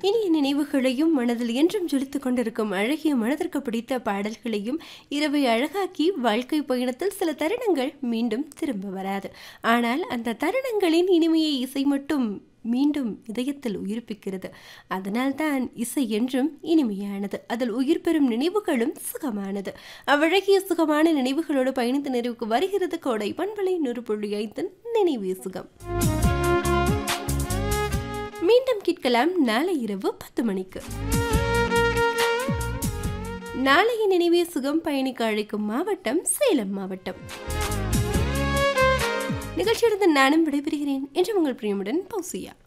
இனிய நினைவுகளையும் மனதில் என்றும் ஜொலித்துக் கொண்டிருக்கும் அழகிய மனதிற்கு பிடித்த பாடல்களையும் இரவை அழகாக்கி வாழ்க்கை பயணத்தில் சில தருணங்கள் மீண்டும் திரும்ப வராது ஆனால் அந்த தருணங்களின் இனிமையை இசை மட்டும் மீண்டும் இதயத்தில் உயிர்ப்பிக்கிறது அதனால்தான் இசை என்றும் இனிமையானது அதில் உயிர் பெறும் நினைவுகளும் சுகமானது அவ்வழகிய சுகமான நினைவுகளோடு பயணித்த நிறைவுக்கு வருகிறது கோடை பண்பலை நூறு புள்ளி ஐந்தின் நினைவே சுகம் மீண்டும் கேட்கலாம் நாளை இரவு பத்து மணிக்கு நாளைய நினைவே சுகம் பயணிக்க அழைக்கும் மாவட்டம் சேலம் மாவட்டம் நிகழ்ச்சியிலிருந்து நானும் விடைபெறுகிறேன் என்று உங்கள் பிரியமுடன் பௌசியா